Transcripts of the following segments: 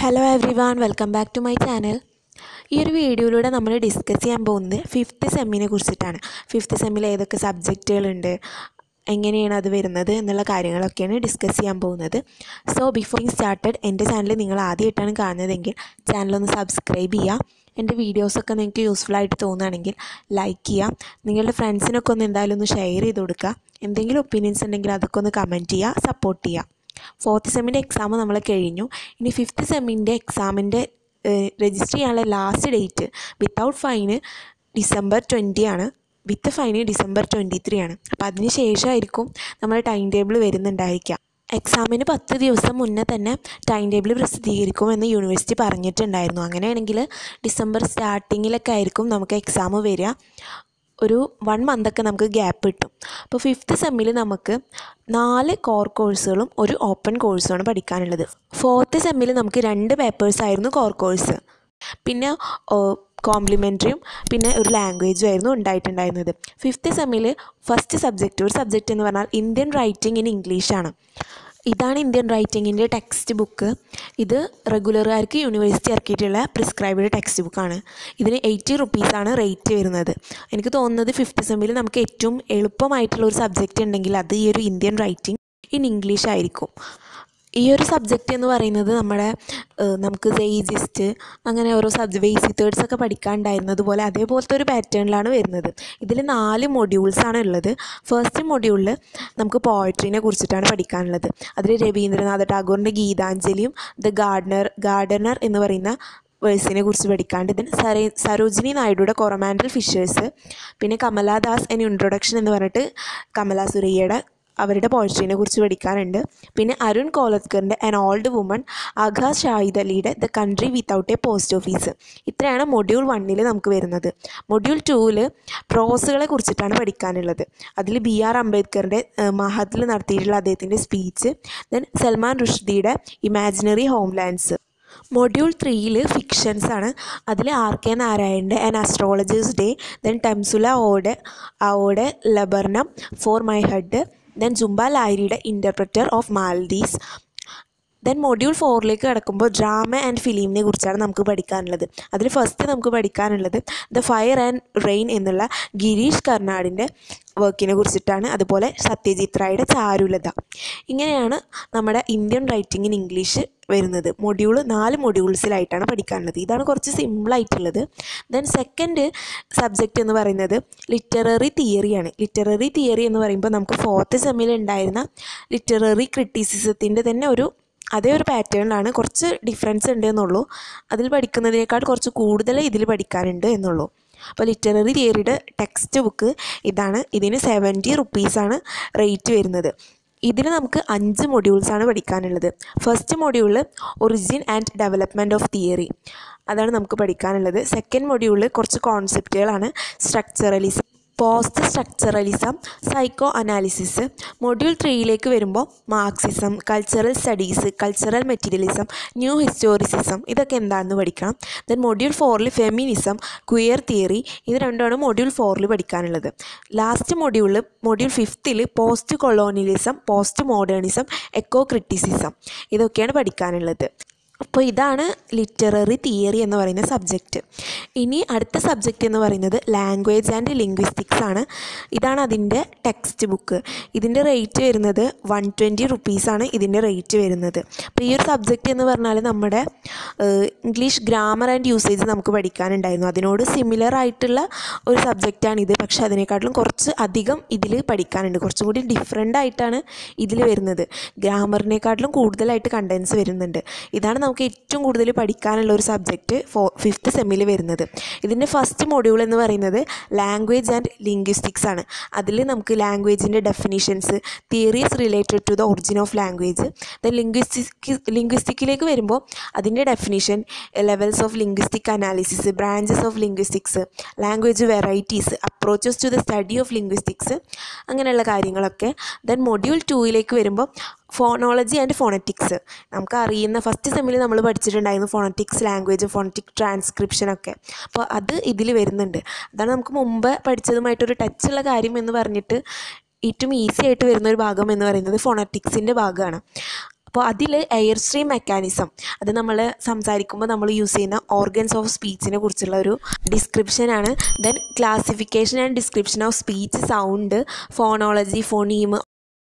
hello everyone welcome back to my channel ഈ ഒരു വീഡിയോയിലൂടെ നമ്മൾ ഡിസ്കസ് ചെയ്യാൻ പോകുന്നത് ഫിഫ്ത്ത് സെമ്മിനെ കുറിച്ചിട്ടാണ് ഫിഫ്ത്ത് സെമ്മിൽ ഏതൊക്കെ സബ്ജക്റ്റുകളുണ്ട് എങ്ങനെയാണ് അത് വരുന്നത് എന്നുള്ള കാര്യങ്ങളൊക്കെയാണ് ഡിസ്കസ് ചെയ്യാൻ പോകുന്നത് സോ ബിഫോർ യു സ്റ്റാർട്ടഡ് എൻ്റെ ചാനൽ നിങ്ങൾ ആദ്യമായിട്ടാണ് കാണുന്നതെങ്കിൽ ചാനലൊന്ന് സബ്സ്ക്രൈബ് ചെയ്യുക എൻ്റെ വീഡിയോസൊക്കെ നിങ്ങൾക്ക് യൂസ്ഫുൾ ആയിട്ട് തോന്നുകയാണെങ്കിൽ ലൈക്ക് ചെയ്യുക നിങ്ങളുടെ ഫ്രണ്ട്സിനൊക്കെ ഒന്ന് എന്തായാലും ഒന്ന് ഷെയർ ചെയ്ത് കൊടുക്കുക എന്തെങ്കിലും ഒപ്പീനിയൻസ് ഉണ്ടെങ്കിൽ അതൊക്കെ ഒന്ന് കമൻറ്റ് ചെയ്യുക സപ്പോർട്ട് ചെയ്യുക ഫോർത്ത് സെമ്മിൻ്റെ എക്സാം നമ്മൾ കഴിഞ്ഞു ഇനി ഫിഫ്ത്ത് സെമ്മിൻ്റെ എക്സാമിൻ്റെ രജിസ്റ്റർ ചെയ്യാനുള്ള last date without fine December twenty ആണ് with fine December twenty three ആണ് അപ്പോൾ അതിന് ശേഷമായിരിക്കും നമ്മുടെ ടൈം ടേബിൾ വരുന്നുണ്ടായിരിക്കുക എക്സാമിന് പത്ത് ദിവസം മുന്നേ തന്നെ ടൈം ടേബിൾ പ്രസിദ്ധീകരിക്കുമെന്ന് യൂണിവേഴ്സിറ്റി പറഞ്ഞിട്ടുണ്ടായിരുന്നു അങ്ങനെയാണെങ്കിൽ ഡിസംബർ സ്റ്റാർട്ടിങ്ങിലൊക്കെ ആയിരിക്കും നമുക്ക് എക്സാം വരിക ഒരു വൺ മന്തൊക്കെ നമുക്ക് ഗ്യാപ്പ് കിട്ടും അപ്പോൾ ഫിഫ്ത്ത് സെമ്മിൽ നമുക്ക് നാല് കോർ കോഴ്സുകളും ഒരു ഓപ്പൺ കോഴ്സുമാണ് പഠിക്കാനുള്ളത് ഫോർത്ത് സെമ്മിൽ നമുക്ക് രണ്ട് പേപ്പേഴ്സായിരുന്നു കോർ കോഴ്സ് പിന്നെ കോംപ്ലിമെൻ്ററിയും പിന്നെ ഒരു ലാംഗ്വേജും ആയിരുന്നു ഉണ്ടായിട്ടുണ്ടായിരുന്നത് ഫിഫ്ത്ത് സെമ്മിൽ ഫസ്റ്റ് സബ്ജക്റ്റ് ഒരു സബ്ജക്റ്റ് എന്ന് പറഞ്ഞാൽ ഇന്ത്യൻ റൈറ്റിംഗ് ഇൻ ഇംഗ്ലീഷാണ് ഇതാണ് ഇന്ത്യൻ റൈറ്റിങ്ങിൻ്റെ ടെക്സ്റ്റ് ബുക്ക് ഇത് റെഗുലറുകാർക്ക് യൂണിവേഴ്സിറ്റി ഇറക്കിയിട്ടുള്ള പ്രിസ്ക്രൈബ്ഡ് ടെക്സ്റ്റ് ബുക്കാണ് ഇതിന് എയ്റ്റി റുപ്പീസാണ് റേറ്റ് വരുന്നത് എനിക്ക് തോന്നുന്നത് ഫിഫ്ത്ത് സെമ്മിൽ നമുക്ക് ഏറ്റവും എളുപ്പമായിട്ടുള്ള ഒരു സബ്ജക്റ്റ് ഉണ്ടെങ്കിൽ അത് ഈ ഒരു ഇന്ത്യൻ റൈറ്റിംഗ് ഇൻ ഇംഗ്ലീഷ് ആയിരിക്കും ഈ ഒരു സബ്ജക്റ്റ് എന്ന് പറയുന്നത് നമ്മുടെ നമുക്ക് സെയ്ജിസ്റ്റ് അങ്ങനെ ഓരോ സബ്ജ ബേസിക് തേർഡ്സ് ഒക്കെ പഠിക്കാനുണ്ടായിരുന്നത് പോലെ അതേപോലത്തെ ഒരു പാറ്റേണിലാണ് വരുന്നത് ഇതിൽ നാല് മൊഡ്യൂൾസാണ് ഉള്ളത് ഫസ്റ്റ് മൊഡ്യൂളിൽ നമുക്ക് പോയട്രീനെ കുറിച്ചിട്ടാണ് പഠിക്കാനുള്ളത് അതിൽ രവീന്ദ്രനാഥ ടാഗോറിൻ്റെ ഗീതാഞ്ജലിയും ദ ഗാർഡനർ ഗാർഡനർ എന്ന് പറയുന്ന വേഴ്സിനെ കുറിച്ച് പഠിക്കാണ്ട് ഇതിന് സരേ സരോജിനി നായിഡുയുടെ കൊറമാൻഡൽ ഫിഷേഴ്സ് പിന്നെ കമലാദാസ് എൻ ഇൻട്രൊഡക്ഷൻ എന്ന് പറഞ്ഞിട്ട് കമലാ സുരയ്യയുടെ അവരുടെ പോയട്രീനെ കുറിച്ച് പഠിക്കാനുണ്ട് പിന്നെ അരുൺ കോലത്കറിൻ്റെ ആൻ ഓൾഡ് വുമൺ ആഘാസ് ഷാഹിദ് അലിയുടെ the country without a post office ഇത്രയാണ് മൊഡ്യൂൾ വണ്ണിൽ നമുക്ക് വരുന്നത് മൊഡ്യൂൾ ടൂവിൽ പ്രോസുകളെ കുറിച്ചിട്ടാണ് പഠിക്കാനുള്ളത് അതിൽ ബി ആർ അംബേദ്കറിൻ്റെ മഹത്തിൽ നടത്തിയിട്ടുള്ള അദ്ദേഹത്തിൻ്റെ സ്പീച്ച് ദെൻ സൽമാൻ റുഷ്ദിയുടെ ഇമാജിനറി ഹോംലാൻഡ്സ് മൊഡ്യൂൾ ത്രീയിൽ ഫിക്ഷൻസ് ആണ് അതിൽ ആർ കെ നാരായണൻ്റെ an astrologer's day then Temsula ഓടെ ഓടെ laburnum for my head then Jhumpa ലായരിയുടെ interpreter of maladies then module ഫോറിലേക്ക് കിടക്കുമ്പോൾ ഡ്രാമ ആൻഡ് ഫിലിമിനെ കുറിച്ചാണ് നമുക്ക് പഠിക്കാനുള്ളത് അതിൽ ഫസ്റ്റ് നമുക്ക് പഠിക്കാനുള്ളത് ദ ഫയർ ആൻഡ് റെയിൻ എന്നുള്ള ഗിരീഷ് കർണാടിൻ്റെ വർക്കിനെ കുറിച്ചിട്ടാണ് അതുപോലെ സത്യജിത് റായുടെ ചാരുലത ഇങ്ങനെയാണ് നമ്മുടെ ഇന്ത്യൻ റൈറ്റിംഗ് ഇൻ ഇംഗ്ലീഷ് വരുന്നത് മൊഡ്യൂൾ നാല് മൊഡ്യൂൾസിലായിട്ടാണ് പഠിക്കാനുള്ളത് ഇതാണ് കുറച്ച് സിമ്പിളായിട്ടുള്ളത് ദെൻ സെക്കൻഡ് സബ്ജക്റ്റ് എന്ന് പറയുന്നത് ലിറ്റററി തിയറിയാണ് ലിറ്റററി തിയറി എന്ന് പറയുമ്പോൾ നമുക്ക് ഫോർത്ത് സെമ്മിൽ ഉണ്ടായിരുന്ന ലിറ്റററി ക്രിറ്റിസിസത്തിൻ്റെ തന്നെ ഒരു അതേ ഒരു പാറ്റേണിലാണ് കുറച്ച് ഡിഫറൻസ് ഉണ്ട് എന്നുള്ളൂ അതിൽ പഠിക്കുന്നതിനേക്കാൾ കുറച്ച് കൂടുതൽ ഇതിൽ പഠിക്കാനുണ്ട് എന്നുള്ളൂ അപ്പോൾ ലിറ്റററി തിയറിയുടെ ടെക്സ്റ്റ് ബുക്ക് ഇതാണ് ഇതിന് സെവൻറ്റി റുപ്പീസാണ് റേറ്റ് വരുന്നത് ഇതിൽ നമുക്ക് അഞ്ച് മൊഡ്യൂൾസാണ് പഠിക്കാനുള്ളത് ഫസ്റ്റ് മൊഡ്യൂളിൽ origin and development of theory അതാണ് നമുക്ക് പഠിക്കാനുള്ളത് സെക്കൻഡ് മൊഡ്യൂളിൽ കുറച്ച് കോൺസെപ്റ്റുകളാണ് structuralism post structuralism psycho analysis module ത്രീയിലേക്ക് വരുമ്പോൾ Marxism cultural studies cultural materialism new historicism ഇതൊക്കെ എന്താണെന്ന് പഠിക്കണം ദെൻ മൊഡ്യൂൾ ഫോറിൽ ഫെമിനിസം ക്വിയർ തിയറി ഇത് രണ്ടുമാണ് മൊഡ്യൂൾ ഫോറിൽ പഠിക്കാനുള്ളത് ലാസ്റ്റ് മൊഡ്യൂളിൽ മൊഡ്യൂൾ ഫിഫ്തിൽ post colonialism post modernism eco criticism ഇതൊക്കെയാണ് പഠിക്കാനുള്ളത് അപ്പോൾ ഇതാണ് ലിറ്റററി തിയറി എന്ന് പറയുന്ന സബ്ജക്റ്റ് ഇനി അടുത്ത സബ്ജക്റ്റ് എന്ന് പറയുന്നത് ലാംഗ്വേജ് ആൻഡ് ലിംഗ്വിസ്റ്റിക്സ് ആണ് ഇതാണ് അതിൻ്റെ ടെക്സ്റ്റ് ബുക്ക് ഇതിൻ്റെ റേറ്റ് വരുന്നത് വൺ ട്വൻറ്റി റുപ്പീസാണ് ഇതിൻ്റെ റേറ്റ് വരുന്നത് അപ്പോൾ ഈ ഒരു സബ്ജക്റ്റ് എന്ന് പറഞ്ഞാൽ നമ്മുടെ ഇംഗ്ലീഷ് ഗ്രാമർ ആൻഡ് യൂസേജ് നമുക്ക് പഠിക്കാനുണ്ടായിരുന്നു അതിനോട് സിമിലർ ആയിട്ടുള്ള ഒരു സബ്ജക്റ്റാണിത് പക്ഷേ അതിനെക്കാട്ടിലും കുറച്ച് അധികം ഇതിൽ പഠിക്കാനുണ്ട് കുറച്ചും കൂടി ഡിഫറെൻ്റ് ആയിട്ടാണ് ഇതിൽ വരുന്നത് ഗ്രാമറിനെക്കാട്ടിലും കൂടുതലായിട്ട് കണ്ടൻസ് വരുന്നുണ്ട് ഇതാണ് നമുക്ക് ഏറ്റവും കൂടുതൽ പഠിക്കാനുള്ള ഒരു സബ്ജക്റ്റ് ഫോ ഫിഫ്ത്ത് സെമ്മിൽ വരുന്നത് ഇതിൻ്റെ ഫസ്റ്റ് മൊഡ്യൂൾ എന്ന് പറയുന്നത് ലാംഗ്വേജ് ആൻഡ് ലിംഗ്വിസ്റ്റിക്സ് ആണ് അതിൽ നമുക്ക് ലാംഗ്വേജിൻ്റെ definitions theories related to the origin of language the linguistic ലിംഗ്വിസ്റ്റിക്കിലേക്ക് വരുമ്പോൾ അതിൻ്റെ definition levels of linguistic analysis branches of linguistics language varieties approaches to the study of linguistics അങ്ങനെയുള്ള കാര്യങ്ങളൊക്കെ ദെൻ മൊഡ്യൂൾ ടൂയിലേക്ക് വരുമ്പോൾ ഫോണോളജി ആൻഡ് ഫോണറ്റിക്സ് നമുക്ക് അറിയുന്ന first സെമ്മിൽ നമ്മൾ പഠിച്ചിട്ടുണ്ടായിരുന്നു ഫോണറ്റിക്സ് ലാംഗ്വേജ് ഫോണറ്റിക് ട്രാൻസ്ക്രിപ്ഷൻ ഒക്കെ അപ്പോൾ അത് ഇതിൽ വരുന്നുണ്ട് അതാണ് നമുക്ക് മുമ്പ് പഠിച്ചതുമായിട്ടൊരു ടച്ചുള്ള കാര്യം എന്ന് പറഞ്ഞിട്ട് ഏറ്റവും ഈസി ആയിട്ട് വരുന്ന ഒരു ഭാഗം എന്ന് പറയുന്നത് ഫോണറ്റിക്സിൻ്റെ ഭാഗമാണ് അപ്പോൾ അതിൽ എയർ സ്ട്രീം മെക്കാനിസം അത് നമ്മൾ സംസാരിക്കുമ്പോൾ നമ്മൾ യൂസ് ചെയ്യുന്ന ഓർഗൻസ് ഓഫ് സ്പീച്ചിനെ കുറിച്ചുള്ള ഒരു ഡിസ്ക്രിപ്ഷനാണ് then classification and description of speech sound phonology phoneme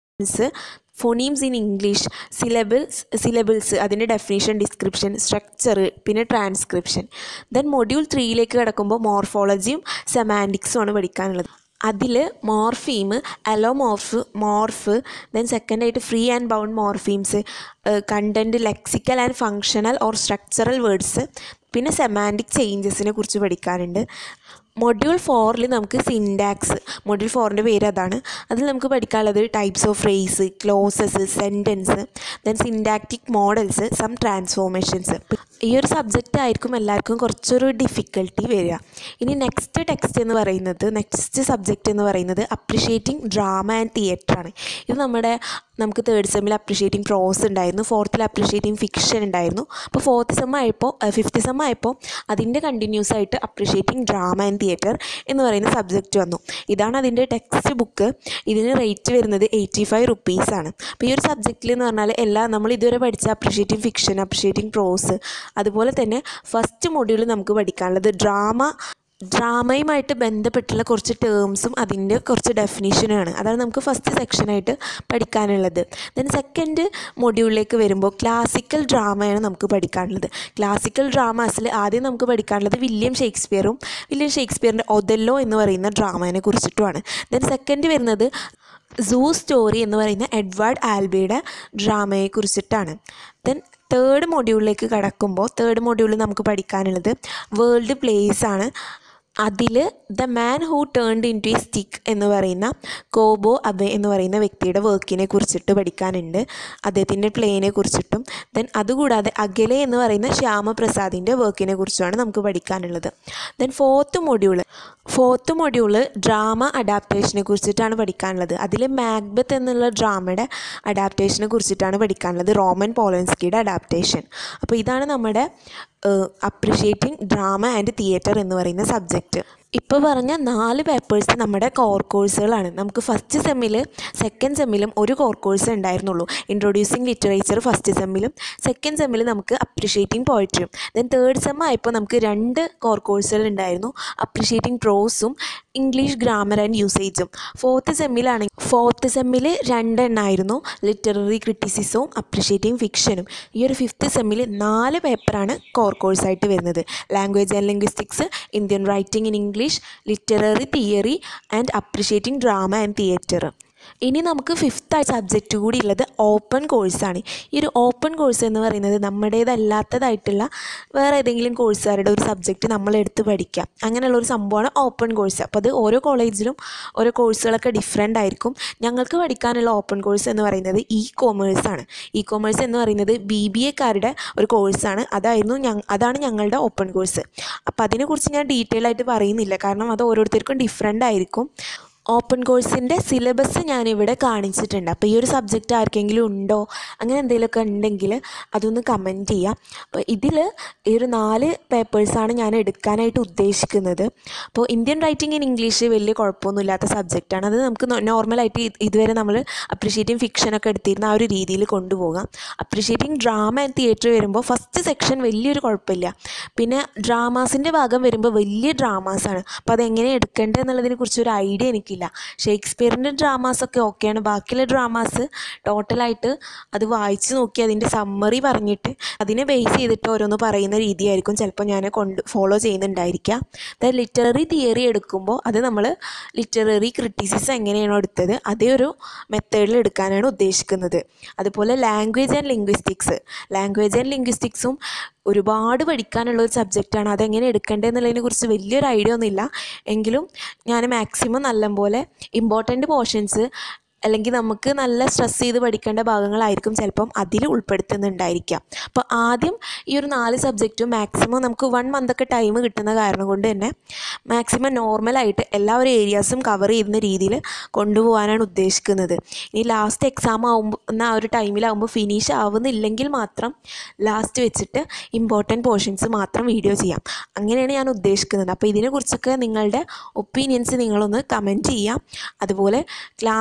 phonemes in English syllables syllables അതിൻ്റെ ഡെഫിനേഷൻ ഡിസ്ക്രിപ്ഷൻ സ്ട്രക്ചർ പിന്നെ ട്രാൻസ്ക്രിപ്ഷൻ ദെൻ മൊഡ്യൂൾ ത്രീയിലേക്ക് കിടക്കുമ്പോൾ മോർഫോളജിയും സെമാൻറ്റിക്സും ആണ് പഠിക്കാനുള്ളത് അതിൽ മോർഫീം അലോമോർഫ് മോർഫ് ദെൻ സെക്കൻഡായിട്ട് free and bound morphemes content lexical and functional or structural words പിന്നെ സെമാൻറ്റിക് ചേഞ്ചസിനെ കുറിച്ച് പഠിക്കാനുണ്ട് മൊഡ്യൂൾ ഫോറിൽ നമുക്ക് സിൻഡാക്സ് മൊഡ്യൂൾ ഫോറിൻ്റെ പേര് അതാണ് അതിൽ നമുക്ക് പഠിക്കാനുള്ളത് types of phrase clauses sentence then syntactic models some transformations ഈ ഒരു സബ്ജക്റ്റ് ആയിരിക്കും എല്ലാവർക്കും കുറച്ചൊരു ഡിഫിക്കൽട്ടി വരിക ഇനി നെക്സ്റ്റ് ടെക്സ്റ്റ് എന്ന് പറയുന്നത് നെക്സ്റ്റ് സബ്ജക്റ്റ് എന്ന് പറയുന്നത് അപ്രിഷ്യേറ്റിംഗ് ഡ്രാമ ആൻഡ് തിയേറ്റർ ആണ് ഇത് നമ്മുടെ നമുക്ക് തേർഡ് സെമ്മിൽ അപ്രിഷ്യേറ്റിംഗ് പ്രോസ് ഉണ്ടായിരുന്നു ഫോർത്തിൽ അപ്രിഷ്യേറ്റിംഗ് ഫിക്ഷൻ ഉണ്ടായിരുന്നു അപ്പോൾ ഫോർത്ത് സെം ആയപ്പോൾ ഫിഫ്ത്ത് സെം ആയപ്പോൾ അതിൻ്റെ കണ്ടിന്യൂസ് ആയിട്ട് അപ്രിഷ്യേറ്റിംഗ് ഡ്രാമ ആൻഡ് തിയേറ്റർ എന്ന് പറയുന്ന സബ്ജക്റ്റ് വന്നു ഇതാണ് അതിൻ്റെ ടെക്സ്റ്റ് ബുക്ക് ഇതിന് റേറ്റ് വരുന്നത് എയ്റ്റി ഫൈവ് റുപ്പീസാണ് അപ്പോൾ ഈ ഒരു സബ്ജക്റ്റിൽ എന്ന് പറഞ്ഞാൽ എല്ലാ നമ്മൾ ഇതുവരെ പഠിച്ച അപ്രിഷ്യേറ്റിംഗ് ഫിക്ഷൻ അപ്രിഷ്യേറ്റിംഗ് പ്രോസ് അതുപോലെ തന്നെ ഫസ്റ്റ് മൊഡ്യൂൾ നമുക്ക് പഠിക്കാനുള്ളത് ഡ്രാമ ഡ്രാമയുമായിട്ട് ബന്ധപ്പെട്ടുള്ള കുറച്ച് ടേംസും അതിൻ്റെ കുറച്ച് ഡെഫിനിഷനുമാണ് അതാണ് നമുക്ക് ഫസ്റ്റ് സെക്ഷനായിട്ട് പഠിക്കാനുള്ളത് ദെൻ സെക്കൻഡ് മൊഡ്യൂളിലേക്ക് വരുമ്പോൾ ക്ലാസിക്കൽ ഡ്രാമയാണ് നമുക്ക് പഠിക്കാനുള്ളത് ക്ലാസിക്കൽ ഡ്രാമാസിൽ ആദ്യം നമുക്ക് പഠിക്കാനുള്ളത് വില്യം ഷേക്സ്പിയറും വില്യം ഷേക്സ്പിയറിൻ്റെ ഒതല്ലോ എന്ന് പറയുന്ന ഡ്രാമയെ കുറിച്ചിട്ടുമാണ് ദെൻ സെക്കൻഡ് വരുന്നത് സൂ സ്റ്റോറി എന്ന് പറയുന്ന എഡ്വാർഡ് ആൽബിയുടെ ഡ്രാമയെ കുറിച്ചിട്ടാണ് ദെൻ തേർഡ് മൊഡ്യൂളിലേക്ക് കടക്കുമ്പോൾ തേർഡ് മൊഡ്യൂളിൽ നമുക്ക് പഠിക്കാനുള്ളത് വേൾഡ് പ്ലേസ് ആണ് അതിൽ the man who turned into a stick എന്ന് പറയുന്ന കോബോ അബെ എന്ന് പറയുന്ന വ്യക്തിയുടെ വർക്കിനെ കുറിച്ചിട്ട് പഠിക്കാനുണ്ട് അദ്ദേഹത്തിൻ്റെ പ്ലേനെ കുറിച്ചിട്ടും ദെൻ അതുകൂടാതെ അഖിലെ എന്ന് പറയുന്ന ശ്യാമപ്രസാദിൻ്റെ വർക്കിനെ കുറിച്ചുമാണ് നമുക്ക് പഠിക്കാനുള്ളത് then fourth module fourth module drama അഡാപ്റ്റേഷനെ കുറിച്ചിട്ടാണ് പഠിക്കാനുള്ളത് അതിൽ മാക്ബത്ത് എന്നുള്ള ഡ്രാമയുടെ അഡാപ്റ്റേഷനെ കുറിച്ചിട്ടാണ് പഠിക്കാനുള്ളത് റോമൻ പോളൻസ്കിയുടെ അഡാപ്റ്റേഷൻ അപ്പോൾ ഇതാണ് നമ്മുടെ അപ്രിഷ്യേറ്റിംഗ് ഡ്രാമ ആൻഡ് തിയേറ്റർ എന്ന് പറയുന്ന സബ്ജക്റ്റ് ഇപ്പോൾ പറഞ്ഞ നാല് പേപ്പേഴ്സ് നമ്മുടെ കോർ കോഴ്സുകളാണ് നമുക്ക് ഫസ്റ്റ് സെമ്മിൽ സെക്കൻഡ് സെമ്മിലും ഒരു കോർ കോഴ്സ് ഉണ്ടായിരുന്നുള്ളൂ ഇൻട്രൊഡ്യൂസിങ് ലിറ്ററേച്ചർ ഫസ്റ്റ് സെമ്മിലും സെക്കൻഡ് സെമ്മിൽ നമുക്ക് അപ്രിഷ്യേറ്റിംഗ് പോയിട്രിയും ദെൻ തേർഡ് സെം ആയപ്പോൾ നമുക്ക് രണ്ട് കോർ കോഴ്സുകൾ ഉണ്ടായിരുന്നു അപ്രിഷ്യേറ്റിംഗ് പ്രോസും ഇംഗ്ലീഷ് ഗ്രാമർ ആൻഡ് യൂസേജും ഫോർത്ത് സെമ്മിലാണെങ്കിൽ ഫോർത്ത് സെമ്മിൽ രണ്ടെണ്ണമായിരുന്നു ലിറ്റററി ക്രിറ്റിസിസവും അപ്രിഷ്യേറ്റിംഗ് ഫിക്ഷനും ഈ ഒരു ഫിഫ്ത്ത് സെമ്മിൽ നാല് പേപ്പറാണ് കോർ കോഴ്സായിട്ട് വരുന്നത് language and linguistics Indian writing in English literary theory and appreciating drama and theatre ഇനി നമുക്ക് ഫിഫ്ത്ത് സബ്ജക്റ്റ് കൂടി ഉള്ളത് ഓപ്പൺ കോഴ്സാണ് ഈ ഒരു ഓപ്പൺ കോഴ്സ് എന്ന് പറയുന്നത് നമ്മുടേതല്ലാത്തതായിട്ടുള്ള വേറെ ഏതെങ്കിലും കോഴ്സുകാരുടെ ഒരു സബ്ജക്റ്റ് നമ്മൾ എടുത്ത് പഠിക്കാം അങ്ങനെയുള്ള ഒരു സംഭവമാണ് ഓപ്പൺ കോഴ്സ് അപ്പോൾ അത് ഓരോ കോളേജിലും ഓരോ കോഴ്സുകളൊക്കെ ഡിഫറെൻ്റ് ആയിരിക്കും ഞങ്ങൾക്ക് പഠിക്കാനുള്ള ഓപ്പൺ കോഴ്സ് എന്ന് പറയുന്നത് ഇ കോമേഴ്സ് ആണ് ഇ കോമേഴ്സ് എന്ന് പറയുന്നത് ബി ബി എക്കാരുടെ ഒരു കോഴ്സാണ് അതായിരുന്നു ഞ അതാണ് ഞങ്ങളുടെ ഓപ്പൺ കോഴ്സ് അപ്പോൾ അതിനെക്കുറിച്ച് ഞാൻ ഡീറ്റെയിൽ ആയിട്ട് പറയുന്നില്ല കാരണം അത് ഓരോരുത്തർക്കും ഡിഫറെൻ്റ് ആയിരിക്കും ഓപ്പൺ കോഴ്സിൻ്റെ സിലബസ് ഞാനിവിടെ കാണിച്ചിട്ടുണ്ട് അപ്പോൾ ഈ ഒരു സബ്ജക്റ്റ് ആർക്കെങ്കിലും ഉണ്ടോ അങ്ങനെ എന്തെങ്കിലുമൊക്കെ ഉണ്ടെങ്കിൽ അതൊന്ന് കമൻറ്റ് ചെയ്യാം അപ്പോൾ ഇതിൽ ഈ ഒരു നാല് പേപ്പേഴ്സാണ് ഞാൻ എടുക്കാനായിട്ട് ഉദ്ദേശിക്കുന്നത് അപ്പോൾ ഇന്ത്യൻ റൈറ്റിംഗ് ഇൻ ഇംഗ്ലീഷ് വലിയ കുഴപ്പമൊന്നുമില്ലാത്ത സബ്ജക്റ്റാണ് അത് നമുക്ക് നോർമലായിട്ട് ഇതുവരെ നമ്മൾ അപ്രിഷ്യേറ്റിംഗ് ഫിക്ഷനൊക്കെ എടുത്തിരുന്ന ആ ഒരു രീതിയിൽ കൊണ്ടുപോകാം അപ്രിഷ്യേറ്റിംഗ് ഡ്രാമ ആൻഡ് തിയേറ്റർ വരുമ്പോൾ ഫസ്റ്റ് സെക്ഷൻ വലിയൊരു കുഴപ്പമില്ല പിന്നെ ഡ്രാമാസിൻ്റെ ഭാഗം വരുമ്പോൾ വലിയ ഡ്രാമാസാണ് അപ്പോൾ അതെങ്ങനെ എടുക്കേണ്ടത് എന്നുള്ളതിനെ കുറിച്ച് ഒരു ഐഡിയ എനിക്കില്ല ഷേക്സ്പിയറിൻ്റെ ഡ്രാമാസൊക്കെ ഓക്കെയാണ് ബാക്കിയുള്ള ഡ്രാമാസ് ടോട്ടലായിട്ട് അത് വായിച്ച് നോക്കി അതിൻ്റെ സമ്മറി പറഞ്ഞിട്ട് അതിനെ ബേസ് ചെയ്തിട്ട് ഓരോന്ന് പറയുന്ന രീതിയായിരിക്കും ചിലപ്പോൾ ഞാൻ കൊണ്ട് ഫോളോ ചെയ്യുന്നുണ്ടായിരിക്കുക അതായത് ലിറ്റററി തിയറി എടുക്കുമ്പോൾ അത് നമ്മൾ ലിറ്റററി ക്രിറ്റിസിസം എങ്ങനെയാണോ എടുത്തത് അതേ ഒരു മെത്തേഡിൽ എടുക്കാനാണ് ഉദ്ദേശിക്കുന്നത് അതുപോലെ language and linguistics language and ലിംഗ്വിസ്റ്റിക്സും ഒരുപാട് പഠിക്കാനുള്ള ഒരു സബ്ജക്റ്റാണ് അതെങ്ങനെ എടുക്കേണ്ടതെന്നുള്ളതിനെ കുറിച്ച് വലിയൊരു ഐഡിയ ഒന്നുമില്ല എങ്കിലും ഞാൻ മാക്സിമം നല്ലപോലെ ഇമ്പോർട്ടൻറ്റ് പോർഷൻസ് അല്ലെങ്കിൽ നമുക്ക് നല്ല സ്ട്രെസ് ചെയ്ത് പഠിക്കേണ്ട ഭാഗങ്ങളായിരിക്കും ചിലപ്പം അതിൽ ഉൾപ്പെടുത്തുന്നുണ്ടായിരിക്കാം അപ്പോൾ ആദ്യം ഈ ഒരു നാല് സബ്ജക്റ്റും മാക്സിമം നമുക്ക് വൺ മന്തൊക്കെ ടൈം കിട്ടുന്ന കാരണം കൊണ്ട് തന്നെ മാക്സിമം നോർമലായിട്ട് എല്ലാ ഒരു ഏരിയാസും കവർ ചെയ്യുന്ന രീതിയിൽ കൊണ്ടുപോകാനാണ് ഉദ്ദേശിക്കുന്നത് ഇനി ലാസ്റ്റ് എക്സാം ആകുമ്പോൾ ആ ഒരു ടൈമിലാകുമ്പോൾ ഫിനിഷ് ആവുന്നില്ലെങ്കിൽ മാത്രം ലാസ്റ്റ് വെച്ചിട്ട് ഇമ്പോർട്ടൻറ്റ് പോർഷൻസ് മാത്രം വീഡിയോ ചെയ്യാം അങ്ങനെയാണ് ഞാൻ ഉദ്ദേശിക്കുന്നത് അപ്പോൾ ഇതിനെക്കുറിച്ചൊക്കെ നിങ്ങളുടെ ഒപ്പീനിയൻസ് നിങ്ങളൊന്ന് കമൻറ്റ് ചെയ്യാം അതുപോലെ ക്ലാസ് എടു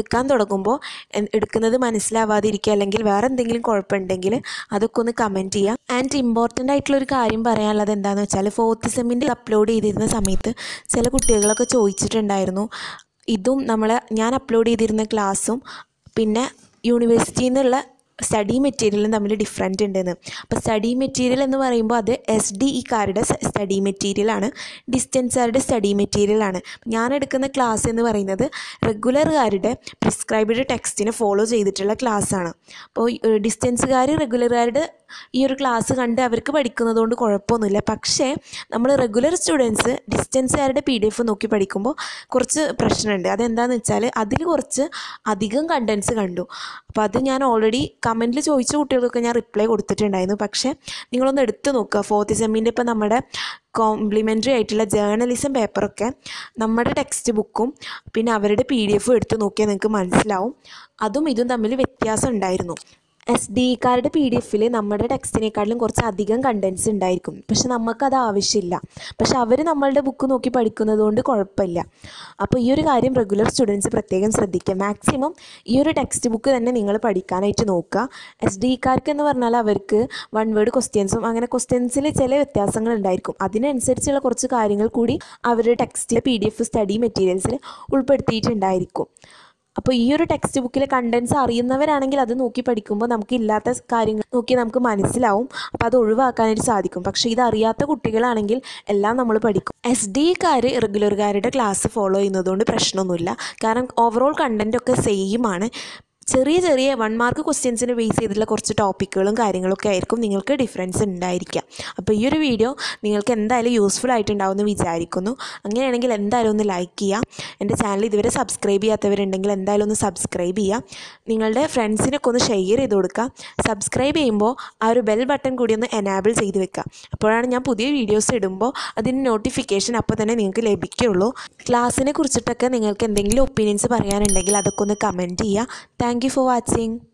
എടുക്കാൻ തുടങ്ങുമ്പോൾ എൻ- എടുക്കുന്നത് മനസ്സിലാവാതിരിക്കുക അല്ലെങ്കിൽ വേറെ എന്തെങ്കിലും കുഴപ്പമുണ്ടെങ്കിൽ അതൊക്കെ ഒന്ന് കമൻറ്റ് ചെയ്യാം ആൻഡ് ഇമ്പോർട്ടൻ്റ് ആയിട്ടുള്ള ഒരു കാര്യം പറയാനുള്ളത് എന്താണെന്ന് വെച്ചാൽ ഫോർത്ത് സെമ്മിൻ്റെ അപ്ലോഡ് ചെയ്തിരുന്ന സമയത്ത് ചില കുട്ടികളൊക്കെ ചോദിച്ചിട്ടുണ്ടായിരുന്നു ഇതും നമ്മൾ ഞാൻ അപ്ലോഡ് ചെയ്തിരുന്ന ക്ലാസ്സും പിന്നെ യൂണിവേഴ്സിറ്റിയിൽ നിന്നുള്ള സ്റ്റഡി മെറ്റീരിയലും തമ്മിൽ ഡിഫറൻറ്റ് ഉണ്ടെന്ന് അപ്പോൾ സ്റ്റഡി മെറ്റീരിയൽ എന്ന് പറയുമ്പോൾ അത് എസ് ഡി ഇക്കാരുടെ സ്റ്റഡി മെറ്റീരിയലാണ് ഡിസ്റ്റൻസുകാരുടെ സ്റ്റഡി മെറ്റീരിയലാണ് ഞാൻ എടുക്കുന്ന ക്ലാസ് എന്ന് പറയുന്നത് റെഗുലറുകാരുടെ പ്രിസ്ക്രൈബ്ഡ് ടെക്സ്റ്റിനെ ഫോളോ ചെയ്തിട്ടുള്ള ക്ലാസ്സാണ് അപ്പോൾ ഡിസ്റ്റൻസുകാർ റെഗുലറുകാരുടെ ഈ ഒരു ക്ലാസ് കണ്ട് അവർക്ക് പഠിക്കുന്നത് കൊണ്ട് കുഴപ്പമൊന്നുമില്ല പക്ഷേ നമ്മൾ റെഗുലർ സ്റ്റുഡൻസ് ഡിസ്റ്റൻസുകാരുടെ പി ഡി എഫ് നോക്കി പഠിക്കുമ്പോൾ കുറച്ച് പ്രശ്നമുണ്ട് അതെന്താണെന്ന് വെച്ചാൽ അതിൽ കുറച്ച് അധികം കണ്ടൻസ് കണ്ടു അപ്പോൾ അത് ഞാൻ ഓൾറെഡി കമൻറ്റിൽ ചോദിച്ച കുട്ടികൾക്കൊക്കെ ഞാൻ റിപ്ലൈ കൊടുത്തിട്ടുണ്ടായിരുന്നു പക്ഷേ നിങ്ങളൊന്ന് എടുത്ത് നോക്കുക ഫോർത്ത് സെമ്മിൻ്റെ ഇപ്പോൾ നമ്മുടെ കോംപ്ലിമെൻ്ററി ആയിട്ടുള്ള ജേർണലിസം പേപ്പറൊക്കെ നമ്മുടെ ടെക്സ്റ്റ് ബുക്കും പിന്നെ അവരുടെ പി ഡി എഫും എടുത്ത് നോക്കിയാൽ നിങ്ങൾക്ക് മനസ്സിലാവും അതും ഇതും തമ്മിൽ വ്യത്യാസം ഉണ്ടായിരുന്നു എസ് ഡി കാരുടെ പി ഡി എഫിൽ നമ്മുടെ ടെക്സ്റ്റിനേക്കാളും കുറച്ച് അധികം കണ്ടൻസ് ഉണ്ടായിരിക്കും പക്ഷെ നമുക്കത് ആവശ്യമില്ല പക്ഷെ അവർ നമ്മളുടെ ബുക്ക് നോക്കി പഠിക്കുന്നത് കൊണ്ട് കുഴപ്പമില്ല അപ്പോൾ ഈ ഒരു കാര്യം റെഗുലർ സ്റ്റുഡൻസ് പ്രത്യേകം ശ്രദ്ധിക്കുക മാക്സിമം ഈ ഒരു ടെക്സ്റ്റ് ബുക്ക് തന്നെ നിങ്ങൾ പഠിക്കാനായിട്ട് നോക്കുക എസ് ഡി കാർക്ക് എന്ന് പറഞ്ഞാൽ അവർക്ക് വൺ വേർഡ് ക്വസ്റ്റ്യൻസും അങ്ങനെ ക്വസ്റ്റ്യൻസിൽ ചില വ്യത്യാസങ്ങൾ ഉണ്ടായിരിക്കും അതിനനുസരിച്ചുള്ള കുറച്ച് കാര്യങ്ങൾ കൂടി അവരുടെ ടെക്സ്റ്റിലെ പി ഡി എഫ് സ്റ്റഡി മെറ്റീരിയൽസിൽ ഉൾപ്പെടുത്തിയിട്ടുണ്ടായിരിക്കും അപ്പോൾ ഈ ഒരു ടെക്സ്റ്റ് ബുക്കിലെ കണ്ടൻസ് അറിയുന്നവരാണെങ്കിൽ അത് നോക്കി പഠിക്കുമ്പോൾ നമുക്ക് ഇല്ലാത്ത കാര്യങ്ങൾ നോക്കി നമുക്ക് മനസ്സിലാവും അപ്പോൾ അത് ഒഴിവാക്കാനായിട്ട് സാധിക്കും പക്ഷേ ഇത് അറിയാത്ത കുട്ടികളാണെങ്കിൽ എല്ലാം നമ്മൾ പഠിക്കും എസ് ഡിക്കാർ റെഗുലർകാരുടെ ക്ലാസ് ഫോളോ ചെയ്യുന്നതുകൊണ്ട് പ്രശ്നമൊന്നുമില്ല കാരണം ഓവറോൾ കണ്ടൻ്റ് ഒക്കെ സെയിം ആണ് ചെറിയ ചെറിയ വൺ മാർക്ക് ക്വസ്റ്റ്യൻസിന് ബേസ് ചെയ്തിട്ടുള്ള കുറച്ച് ടോപ്പിക്കുകളും കാര്യങ്ങളൊക്കെ ആയിരിക്കും നിങ്ങൾക്ക് ഡിഫറൻസ് ഉണ്ടായിരിക്കുക അപ്പോൾ ഈ ഒരു വീഡിയോ നിങ്ങൾക്ക് എന്തായാലും യൂസ്ഫുൾ ആയിട്ടുണ്ടാവുമെന്ന് വിചാരിക്കുന്നു അങ്ങനെയാണെങ്കിൽ എന്തായാലും ഒന്ന് ലൈക്ക് ചെയ്യുക എൻ്റെ ചാനൽ ഇതുവരെ സബ്സ്ക്രൈബ് ചെയ്യാത്തവരുണ്ടെങ്കിൽ എന്തായാലും ഒന്ന് സബ്സ്ക്രൈബ് ചെയ്യുക നിങ്ങളുടെ ഫ്രണ്ട്സിനൊക്കെ ഒന്ന് ഷെയർ ചെയ്ത് കൊടുക്കുക സബ്സ്ക്രൈബ് ചെയ്യുമ്പോൾ ആ ഒരു ബെൽ ബട്ടൺ കൂടി ഒന്ന് എനാബിൾ ചെയ്ത് വെക്കുക അപ്പോഴാണ് ഞാൻ പുതിയ വീഡിയോസ് ഇടുമ്പോൾ അതിന് നോട്ടിഫിക്കേഷൻ അപ്പോൾ തന്നെ നിങ്ങൾക്ക് ലഭിക്കുകയുള്ളൂ ക്ലാസ്സിനെ കുറിച്ചിട്ടൊക്കെ നിങ്ങൾക്ക് എന്തെങ്കിലും ഒപ്പീനിയൻസ് പറയാനുണ്ടെങ്കിൽ അതൊക്കെ ഒന്ന് കമൻറ്റ് ചെയ്യുക താങ്ക് യു ഫോർ വാച്ചിങ്